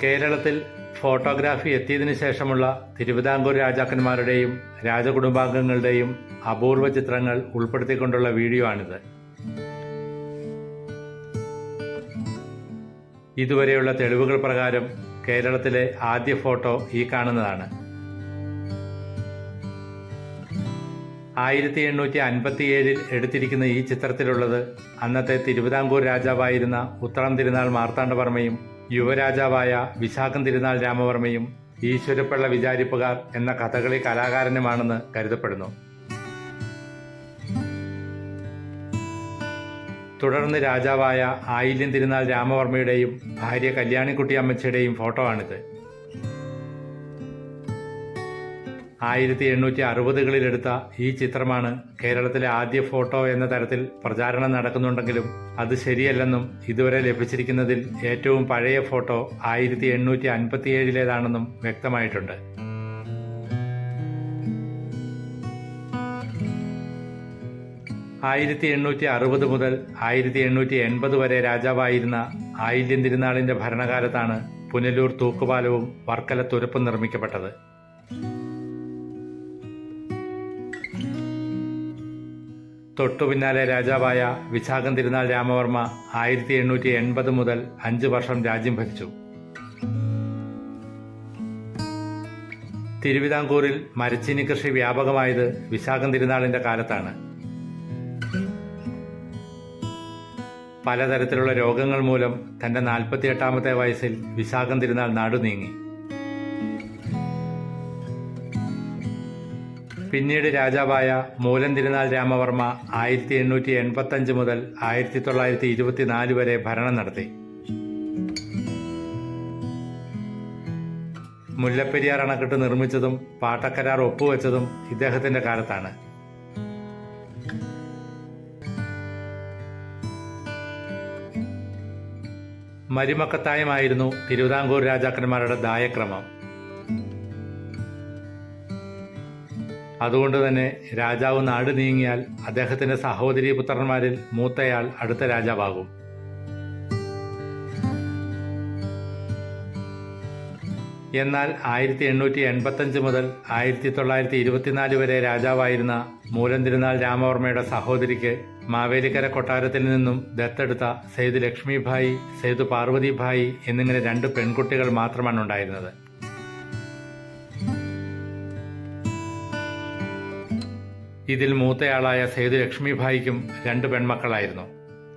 കേരളത്തിൽ ഫോട്ടോഗ്രാഫി എത്തിയതിനു ശേഷമുള്ള തിരുവിതാംകൂർ രാജാക്കന്മാരുടെയും രാജകുടുംബാംഗങ്ങളുടെയും അപൂർവ ചിത്രങ്ങൾ ഉൾപ്പെടുത്തിക്കൊണ്ടുള്ള വീഡിയോ ആണിത് ഇതുവരെയുള്ള തെളിവുകൾ പ്രകാരം കേരളത്തിലെ ആദ്യ ഫോട്ടോ ഈ കാണുന്നതാണ് ആയിരത്തി എണ്ണൂറ്റി അൻപത്തിയേഴിൽ എടുത്തിരിക്കുന്ന ഈ ചിത്രത്തിലുള്ളത് അന്നത്തെ തിരുവിതാംകൂർ രാജാവായിരുന്ന ഉത്രം തിരുനാൾ മാർത്താണ്ഡവർമ്മയും യുവരാജാവായ വിശാഖം തിരുനാൾ രാമവർമ്മയും ഈശ്വരപ്പിള്ള വിചാരിപ്പുകാർ എന്ന കഥകളി കലാകാരനുമാണെന്ന് കരുതപ്പെടുന്നു തുടർന്ന് രാജാവായ ആയില്യം തിരുനാൾ രാമവർമ്മയുടെയും ഭാര്യ കല്യാണിക്കുട്ടി അമ്മച്ചിയുടെയും ഫോട്ടോ ആണിത് ആയിരത്തി എണ്ണൂറ്റി അറുപതുകളിലെടുത്ത ഈ ചിത്രമാണ് കേരളത്തിലെ ആദ്യ ഫോട്ടോ എന്ന തരത്തിൽ പ്രചാരണം നടക്കുന്നുണ്ടെങ്കിലും അത് ശരിയല്ലെന്നും ഇതുവരെ ലഭിച്ചിരിക്കുന്നതിൽ ഏറ്റവും പഴയ ഫോട്ടോ ആയിരത്തി എണ്ണൂറ്റി അൻപത്തിയേഴിലേതാണെന്നും വ്യക്തമായിട്ടുണ്ട് ആയിരത്തി എണ്ണൂറ്റി അറുപത് മുതൽ ആയിരത്തി എണ്ണൂറ്റി എൺപത് വരെ രാജാവായിരുന്ന ആയില്യം തിരുനാളിന്റെ ഭരണകാലത്താണ് പുനലൂർ തൂക്കുപാലവും വർക്കല തുരപ്പും നിർമ്മിക്കപ്പെട്ടത് തൊട്ടു പിന്നാലെ രാജാവായ വിശാഖം തിരുനാൾ രാമവർമ്മ ആയിരത്തി എണ്ണൂറ്റി എൺപത് മുതൽ അഞ്ച് വർഷം രാജ്യം ഭരിച്ചു തിരുവിതാംകൂറിൽ മരച്ചീനി കൃഷി വ്യാപകമായത് വിശാഖം തിരുനാളിന്റെ കാലത്താണ് പലതരത്തിലുള്ള രോഗങ്ങൾ മൂലം തന്റെ നാൽപ്പത്തിയെട്ടാമത്തെ വയസ്സിൽ വിശാഖം തിരുനാൾ നാടു നീങ്ങി പിന്നീട് രാജാവായ മൂലം തിരുനാൾ രാമവർമ്മ ആയിരത്തി എണ്ണൂറ്റി എൺപത്തി അഞ്ച് മുതൽ ആയിരത്തി തൊള്ളായിരത്തി ഇരുപത്തിനാല് വരെ ഭരണം നടത്തി മുല്ലപ്പെരിയാർ അണക്കെട്ട് നിർമ്മിച്ചതും പാട്ടക്കരാർ ഒപ്പുവെച്ചതും ഇദ്ദേഹത്തിന്റെ കാലത്താണ് മരുമക്കത്തായമായിരുന്നു തിരുവിതാംകൂർ രാജാക്കന്മാരുടെ ദായക്രമം അതുകൊണ്ട് തന്നെ രാജാവ് നാട് നീങ്ങിയാൽ അദ്ദേഹത്തിന്റെ സഹോദരി പുത്രന്മാരിൽ മൂത്തയാൾ അടുത്ത രാജാവാകും എന്നാൽ ആയിരത്തി എണ്ണൂറ്റി എൺപത്തഞ്ച് മുതൽ ആയിരത്തി തൊള്ളായിരത്തി ഇരുപത്തിനാല് വരെ രാജാവായിരുന്ന മൂലം തിരുനാൾ രാമവർമ്മയുടെ സഹോദരിക്ക് മാവേലിക്കര കൊട്ടാരത്തിൽ നിന്നും ദത്തെടുത്ത സെയ്ദ് ലക്ഷ്മിഭായി സെയ്ദ് പാർവതിഭായി എന്നിങ്ങനെ രണ്ട് പെൺകുട്ടികൾ മാത്രമാണ് ഉണ്ടായിരുന്നത് ഇതിൽ മൂത്തയാളായ സെയ്ദ് ലക്ഷ്മിഭായിക്കും രണ്ട് പെൺമക്കളായിരുന്നു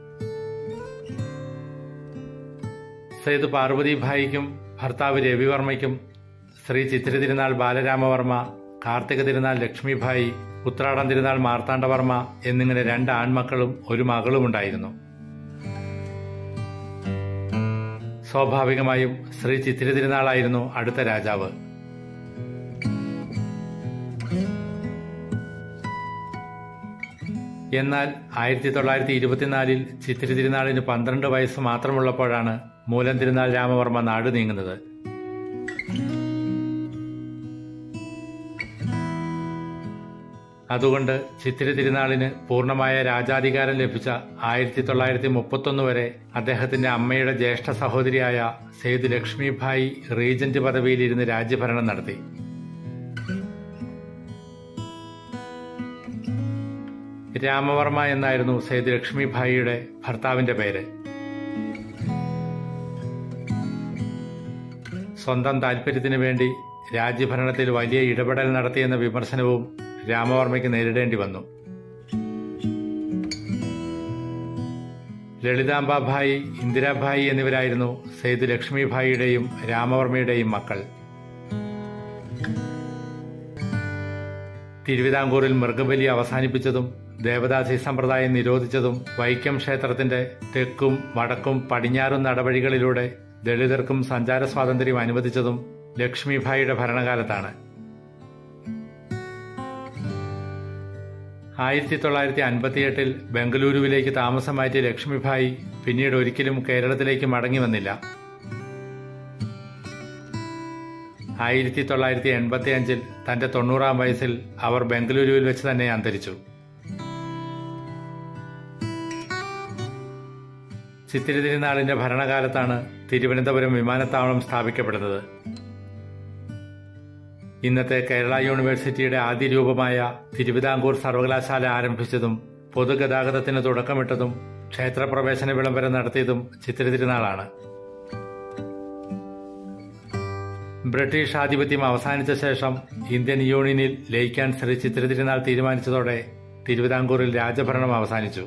സെയ്ദ് പാർവതിഭായിക്കും ഭർത്താവ് രവിവർമ്മയ്ക്കും ശ്രീ ചിത്ര തിരുനാൾ ബാലരാമവർമ്മ കാർത്തിക തിരുനാൾ ലക്ഷ്മിഭായി ഉത്രാടം തിരുനാൾ മാർത്താണ്ഡവർമ്മ എന്നിങ്ങനെ രണ്ട് ആൺമക്കളും ഒരു മകളും ഉണ്ടായിരുന്നു സ്വാഭാവികമായും ശ്രീ ചിത്തിര തിരുനാളായിരുന്നു അടുത്ത രാജാവ് എന്നാൽ ആയിരത്തി തൊള്ളായിരത്തി ഇരുപത്തിനാലിൽ ചിത്തിരി തിരുനാളിന് പന്ത്രണ്ട് വയസ്സ് മാത്രമുള്ളപ്പോഴാണ് മൂലം തിരുനാൾ രാമവർമ്മ നാട് നീങ്ങുന്നത് അതുകൊണ്ട് ചിത്തിരി തിരുനാളിന് പൂർണ്ണമായ രാജാധികാരം ലഭിച്ച ആയിരത്തി തൊള്ളായിരത്തി മുപ്പത്തൊന്ന് വരെ അദ്ദേഹത്തിന്റെ അമ്മയുടെ ജ്യേഷ്ഠ സഹോദരിയായ സെയ്ദ് ലക്ഷ്മിഭായി റീജന്റ് പദവിയിലിരുന്ന് രാജ്യഭരണം നടത്തി രാമവർമ്മ എന്നായിരുന്നു സെയ്ദ് ലക്ഷ്മിഭായിയുടെ ഭർത്താവിന്റെ പേര് സ്വന്തം താൽപര്യത്തിനു വേണ്ടി രാജ്യഭരണത്തിൽ വലിയ ഇടപെടൽ നടത്തിയെന്ന വിമർശനവും രാമവർമ്മയ്ക്ക് നേരിടേണ്ടി വന്നു ലളിതാംബാഭായി ഇന്ദിരാഭായി എന്നിവരായിരുന്നു സെയ്ദ് ലക്ഷ്മിഭായിയുടെയും രാമവർമ്മയുടെയും മക്കൾ തിരുവിതാംകൂറിൽ മൃഗബലി അവസാനിപ്പിച്ചതും ദേവദാസി സമ്പ്രദായം നിരോധിച്ചതും വൈക്കം ക്ഷേത്രത്തിന്റെ തെക്കും വടക്കും പടിഞ്ഞാറും നടപടികളിലൂടെ ദളിതർക്കും സഞ്ചാര സ്വാതന്ത്ര്യം അനുവദിച്ചതും ലക്ഷ്മിഭായിയുടെ ഭരണകാലത്താണ് ആയിരത്തി തൊള്ളായിരത്തി അൻപത്തിയെട്ടിൽ ബംഗളൂരുവിലേക്ക് താമസം മാറ്റിയ ലക്ഷ്മിഭായി പിന്നീട് ഒരിക്കലും കേരളത്തിലേക്ക് മടങ്ങി വന്നില്ല ആയിരത്തി തൊള്ളായിരത്തി എൺപത്തി അഞ്ചിൽ തന്റെ തൊണ്ണൂറാം വയസ്സിൽ അവർ ബംഗളൂരുവിൽ വെച്ച് തന്നെ അന്തരിച്ചു ചിത്തിരി തിരുനാളിന്റെ ഭരണകാലത്താണ് തിരുവനന്തപുരം വിമാനത്താവളം സ്ഥാപിക്കപ്പെടുന്നത് ഇന്നത്തെ കേരള യൂണിവേഴ്സിറ്റിയുടെ ആദ്യ രൂപമായ തിരുവിതാംകൂർ സർവകലാശാല ആരംഭിച്ചതും പൊതുഗതാഗതത്തിന് തുടക്കമിട്ടതും ക്ഷേത്രപ്രവേശന വിളംബരം നടത്തിയതും ചിത്തിരി തിരുനാളാണ് ബ്രിട്ടീഷ് ആധിപത്യം അവസാനിച്ച ശേഷം ഇന്ത്യൻ യൂണിയനിൽ ലയിക്കാൻ ശ്രീ ചിത്തിര തിരുനാൾ തീരുമാനിച്ചതോടെ തിരുവിതാംകൂറിൽ രാജഭരണം അവസാനിച്ചു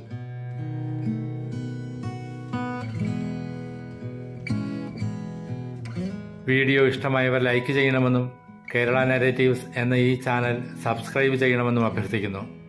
വീഡിയോ ഇഷ്ടമായവർ ലൈക്ക് ചെയ്യണമെന്നും കേരള നെറേറ്റീവ്സ് എന്ന ഈ ചാനൽ സബ്സ്ക്രൈബ് ചെയ്യണമെന്നും അഭ്യർത്ഥിക്കുന്നു